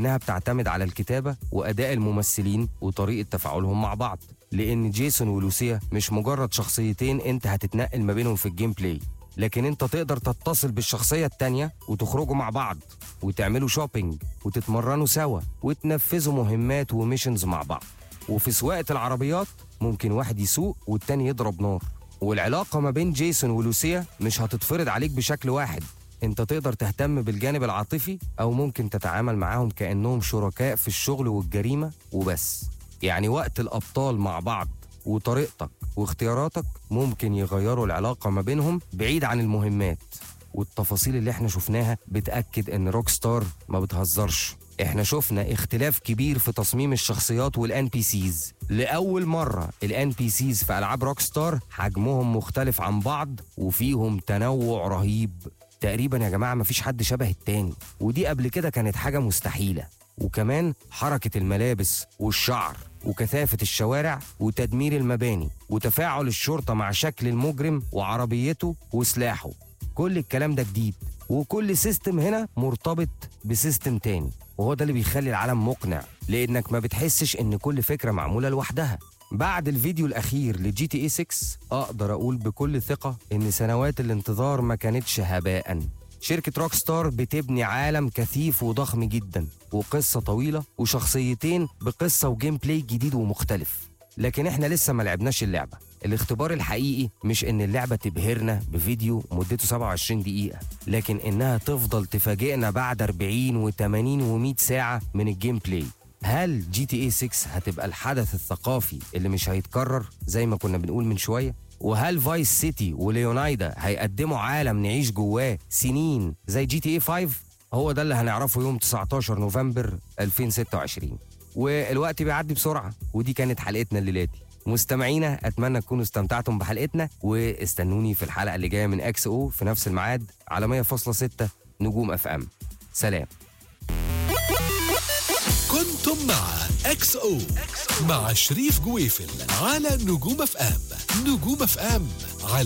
إنها بتعتمد على الكتابة وأداء الممثلين وطريقة تفاعلهم مع بعض لأن جيسون ولوسيا مش مجرد شخصيتين أنت هتتنقل ما بينهم في الجيم بلاي لكن انت تقدر تتصل بالشخصية التانية وتخرجوا مع بعض وتعملوا شوبينج وتتمرنوا سوا وتنفذوا مهمات وميشنز مع بعض وفي سواقة العربيات ممكن واحد يسوق والتاني يضرب نار والعلاقة ما بين جيسون ولوسيا مش هتتفرض عليك بشكل واحد انت تقدر تهتم بالجانب العاطفي او ممكن تتعامل معاهم كأنهم شركاء في الشغل والجريمة وبس يعني وقت الأبطال مع بعض وطريقتك واختياراتك ممكن يغيروا العلاقة ما بينهم بعيد عن المهمات والتفاصيل اللي احنا شفناها بتأكد ان روك ستار ما بتهزرش احنا شفنا اختلاف كبير في تصميم الشخصيات والان بي سيز لاول مره الان بي سيز في العاب روك ستار حجمهم مختلف عن بعض وفيهم تنوع رهيب تقريبا يا جماعه مفيش حد شبه التاني ودي قبل كده كانت حاجه مستحيله وكمان حركه الملابس والشعر وكثافه الشوارع وتدمير المباني وتفاعل الشرطه مع شكل المجرم وعربيته وسلاحه كل الكلام ده جديد وكل سيستم هنا مرتبط بسيستم تاني وهو ده اللي بيخلي العالم مقنع لانك ما بتحسش ان كل فكره معموله لوحدها بعد الفيديو الاخير لجي تي اي 6 اقدر اقول بكل ثقه ان سنوات الانتظار ما كانتش هباء شركة روك ستار بتبني عالم كثيف وضخم جدا وقصة طويلة وشخصيتين بقصة وجيم بلاي جديد ومختلف لكن احنا لسه ما لعبناش اللعبة الاختبار الحقيقي مش ان اللعبة تبهرنا بفيديو مدته 27 دقيقة لكن انها تفضل تفاجئنا بعد 40 و80 و100 ساعة من الجيم بلاي هل جي تي اي 6 هتبقى الحدث الثقافي اللي مش هيتكرر زي ما كنا بنقول من شوية وهل فايس سيتي وليونايدا هيقدموا عالم نعيش جواه سنين زي جي تي اي 5 هو ده اللي هنعرفه يوم 19 نوفمبر 2026 والوقت بيعدي بسرعة ودي كانت حلقتنا الليلة دي مستمعينا اتمنى تكونوا استمتعتم بحلقتنا واستنوني في الحلقه اللي جايه من اكس او في نفس الميعاد على 100.6 نجوم اف ام سلام كنتم مع اكس او مع شريف جويفل على نجوم اف ام نجوم اف ام على